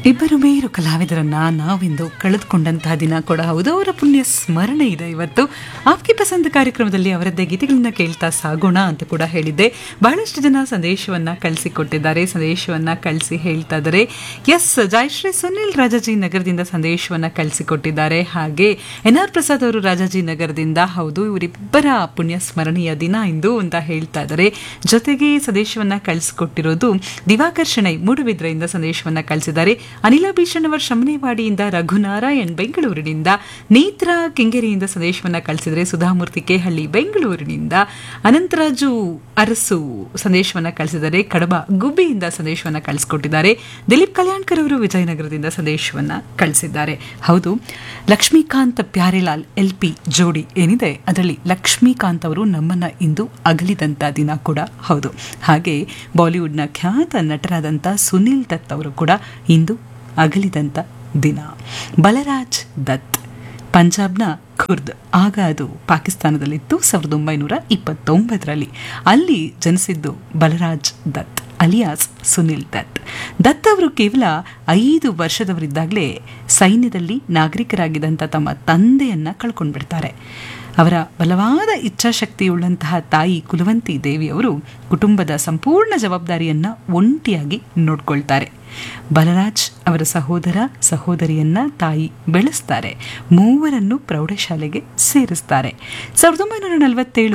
ಇಬ್ಬರು ಮೇರು ಕಲಾವಿದರನ್ನ ನಾವಿಂದು ಕಳೆದುಕೊಂಡಂತಹ ದಿನ ಕೂಡ ಹೌದು ಅವರ ಪುಣ್ಯ ಸ್ಮರಣೆ ಇದೆ ಇವತ್ತು ಆಪ್ಕಿ ಪಸಂದ್ ಕಾರ್ಯಕ್ರಮದಲ್ಲಿ ಅವರದ್ದೇ ಗೀತೆಗಳನ್ನ ಕೇಳ್ತಾ ಸಾಗೋಣ ಅಂತ ಕೂಡ ಹೇಳಿದ್ದೆ ಬಹಳಷ್ಟು ಜನ ಸಂದೇಶವನ್ನ ಕಳಿಸಿಕೊಟ್ಟಿದ್ದಾರೆ ಸಂದೇಶವನ್ನ ಕಳಿಸಿ ಹೇಳ್ತಾ ಇದ್ದಾರೆ ಎಸ್ ಜಯಶ್ರೀ ಸುನಿಲ್ ರಾಜಾಜಿ ನಗರದಿಂದ ಸಂದೇಶವನ್ನ ಕಳಿಸಿಕೊಟ್ಟಿದ್ದಾರೆ ಹಾಗೆ ಎನ್ ಆರ್ ಪ್ರಸಾದ್ ಅವರು ರಾಜಾಜಿ ನಗರದಿಂದ ಹೌದು ಇವರಿಬ್ಬರ ಪುಣ್ಯ ಸ್ಮರಣೆಯ ದಿನ ಇಂದು ಅಂತ ಹೇಳ್ತಾ ಇದ್ದಾರೆ ಜೊತೆಗೆ ಸಂದೇಶವನ್ನ ಕಳಿಸಿಕೊಟ್ಟಿರೋದು ದಿವಾಕರ್ ಶೆಣೈ ಮೂಡುಬಿದ್ರೆಯಿಂದ ಸಂದೇಶವನ್ನ ಕಳಿಸಿದ್ದಾರೆ ಅನಿಲ ಭೀಷಣ್ ಅವರ್ ಶಮನೇವಾಡಿಯಿಂದ ರಘುನಾರಾಯಣ್ ಬೆಂಗಳೂರಿನಿಂದ ನೇತ್ರ ಕೆಂಗೇರಿಯಿಂದ ಸಂದೇಶವನ್ನ ಕಳಿಸಿದರೆ ಸುಧಾಮೂರ್ತಿ ಕೇಹಳ್ಳಿ ಬೆಂಗಳೂರಿನಿಂದ ಅನಂತರಾಜು ಅರಸು ಸಂದೇಶವನ್ನ ಕಳಿಸಿದರೆ ಕಡಬ ಗುಬ್ಬಿಯಿಂದ ಸಂದೇಶವನ್ನ ಕಳಿಸಿಕೊಟ್ಟಿದ್ದಾರೆ ದಿಲೀಪ್ ಕಲ್ಯಾಣ್ಕರ್ ಅವರು ವಿಜಯನಗರದಿಂದ ಸಂದೇಶವನ್ನ ಕಳಿಸಿದ್ದಾರೆ ಹೌದು ಲಕ್ಷ್ಮೀಕಾಂತ್ ಪ್ಯಾರೆಲಾಲ್ ಎಲ್ ಪಿ ಜೋಡಿ ಏನಿದೆ ಅದರಲ್ಲಿ ಲಕ್ಷ್ಮೀಕಾಂತ್ ಅವರು ನಮ್ಮನ್ನ ಇಂದು ಅಗಲಿದಂತ ದಿನ ಕೂಡ ಹೌದು ಹಾಗೆ ಬಾಲಿವುಡ್ನ ಖ್ಯಾತ ನಟರಾದಂಥ ಸುನಿಲ್ ದತ್ ಅವರು ಕೂಡ ಇಂದು ಅಗಲಿದಂತ ದಿನ ಬಲರಾಜ್ ದತ್ ಪಂಜಾಬ್ನ ಖುರ್ದ್ ಆಗ ಅದು ಪಾಕಿಸ್ತಾನದಲ್ಲಿತ್ತು ಸಾವಿರದ ಒಂಬೈನೂರ ಇಪ್ಪತ್ತೊಂಬತ್ತರಲ್ಲಿ ಅಲ್ಲಿ ಜನಿಸಿದ್ದು ಬಲರಾಜ್ ದತ್ ಅಲಿಯಾಸ್ ಸುನಿಲ್ ದತ್ ದತ್ ಅವರು ಕೇವಲ ಐದು ವರ್ಷದವರಿದ್ದಾಗಲೇ ಸೈನ್ಯದಲ್ಲಿ ನಾಗರಿಕರಾಗಿದ್ದಂಥ ತಮ್ಮ ತಂದೆಯನ್ನ ಕಳ್ಕೊಂಡ್ಬಿಡ್ತಾರೆ ಅವರ ಬಲವಾದ ಇಚ್ಛಾಶಕ್ತಿಯುಳ್ಳಂತಹ ತಾಯಿ ಕುಲವಂತಿ ದೇವಿಯವರು ಕುಟುಂಬದ ಸಂಪೂರ್ಣ ಜವಾಬ್ದಾರಿಯನ್ನ ಒಂಟಿಯಾಗಿ ನೋಡ್ಕೊಳ್ತಾರೆ ಬಲರಾಜ್ ಅವರ ಸಹೋದರ ಸಹೋದರಿಯನ್ನ ತಾಯಿ ಬೆಳೆಸ್ತಾರೆ ಮೂವರನ್ನು ಪ್ರೌಢಶಾಲೆಗೆ ಸೇರಿಸ್ತಾರೆ ಸಾವಿರದ ಒಂಬೈನೂರ ನಲವತ್ತೇಳು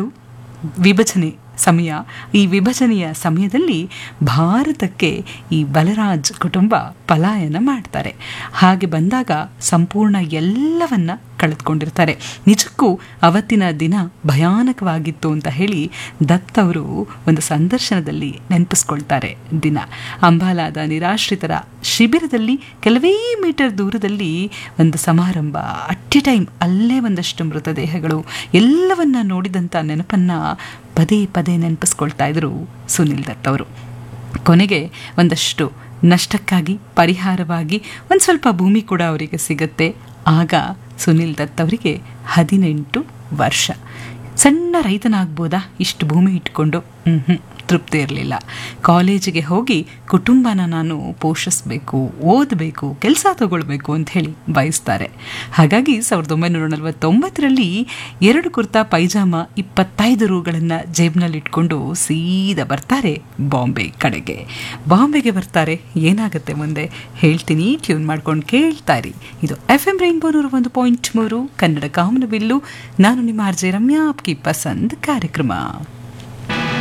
ವಿಭಜನೆ ಸಮಯ ಈ ವಿಭಜನೆಯ ಸಮಯದಲ್ಲಿ ಭಾರತಕ್ಕೆ ಈ ಬಲರಾಜ್ ಕುಟುಂಬ ಪಲಾಯನ ಮಾಡ್ತಾರೆ ಹಾಗೆ ಬಂದಾಗ ಸಂಪೂರ್ಣ ಎಲ್ಲವನ್ನ ಕಳೆದುಕೊಂಡಿರ್ತಾರೆ ನಿಜಕ್ಕೂ ಅವತ್ತಿನ ದಿನ ಭಯಾನಕವಾಗಿತ್ತು ಅಂತ ಹೇಳಿ ದತ್ ಅವರು ಒಂದು ಸಂದರ್ಶನದಲ್ಲಿ ನೆನಪಿಸ್ಕೊಳ್ತಾರೆ ದಿನ ಅಂಬಾಲಾದ ನಿರಾಶ್ರಿತರ ಶಿಬಿರದಲ್ಲಿ ಕೆಲವೇ ಮೀಟರ್ ದೂರದಲ್ಲಿ ಒಂದು ಸಮಾರಂಭ ಅಟ್ ಎ ಟೈಮ್ ಅಲ್ಲೇ ಒಂದಷ್ಟು ಮೃತದೇಹಗಳು ಎಲ್ಲವನ್ನ ನೋಡಿದಂಥ ನೆನಪನ್ನ ಪದೇ ಪದೇ ನೆನಪಿಸ್ಕೊಳ್ತಾ ಇದ್ರು ಸುನಿಲ್ ದತ್ ಅವರು ಕೊನೆಗೆ ಒಂದಷ್ಟು ನಷ್ಟಕ್ಕಾಗಿ ಪರಿಹಾರವಾಗಿ ಒಂದು ಸ್ವಲ್ಪ ಭೂಮಿ ಕೂಡ ಅವರಿಗೆ ಸಿಗುತ್ತೆ ಆಗ ಸುನಿಲ್ ದತ್ ಅವರಿಗೆ ಹದಿನೆಂಟು ವರ್ಷ ಸಣ್ಣ ರೈತನಾಗ್ಬೋದಾ ಇಷ್ಟು ಭೂಮಿ ಇಟ್ಕೊಂಡು ಹ್ಞೂ ತೃಪ್ತಿ ಇರಲಿಲ್ಲ ಕಾಲೇಜಿಗೆ ಹೋಗಿ ಕುಟುಂಬನ ನಾನು ಪೋಷಿಸಬೇಕು ಓದಬೇಕು ಕೆಲಸ ತಗೊಳ್ಬೇಕು ಅಂತ ಹೇಳಿ ಬಯಸ್ತಾರೆ ಹಾಗಾಗಿ ಸಾವಿರದ ಒಂಬೈನೂರ ನಲವತ್ತೊಂಬತ್ತರಲ್ಲಿ ಎರಡು ಕುರ್ತಾ ಪೈಜಾಮ ಇಪ್ಪತ್ತೈದು ರೂಗಳನ್ನು ಜೇಬ್ನಲ್ಲಿ ಇಟ್ಕೊಂಡು ಸೀದಾ ಬರ್ತಾರೆ ಬಾಂಬೆ ಕಡೆಗೆ ಬಾಂಬೆಗೆ ಬರ್ತಾರೆ ಏನಾಗುತ್ತೆ ಮುಂದೆ ಹೇಳ್ತೀನಿ ಟ್ಯೂನ್ ಮಾಡ್ಕೊಂಡು ಕೇಳ್ತಾ ಇರಿ ಇದು ಎಫ್ ಎಂ ರೈನ್ಬೋ ನೂರ ಒಂದು ಪಾಯಿಂಟ್ ಮೂರು ಕನ್ನಡ ಕಾಮನಬಿಲ್ಲು ನಾನು ನಿಮ್ಮ ಆರ್ಜೆ ರಮ್ಯಾ ಆಪ್ಕಿ ಪಸಂದ್ ಕಾರ್ಯಕ್ರಮ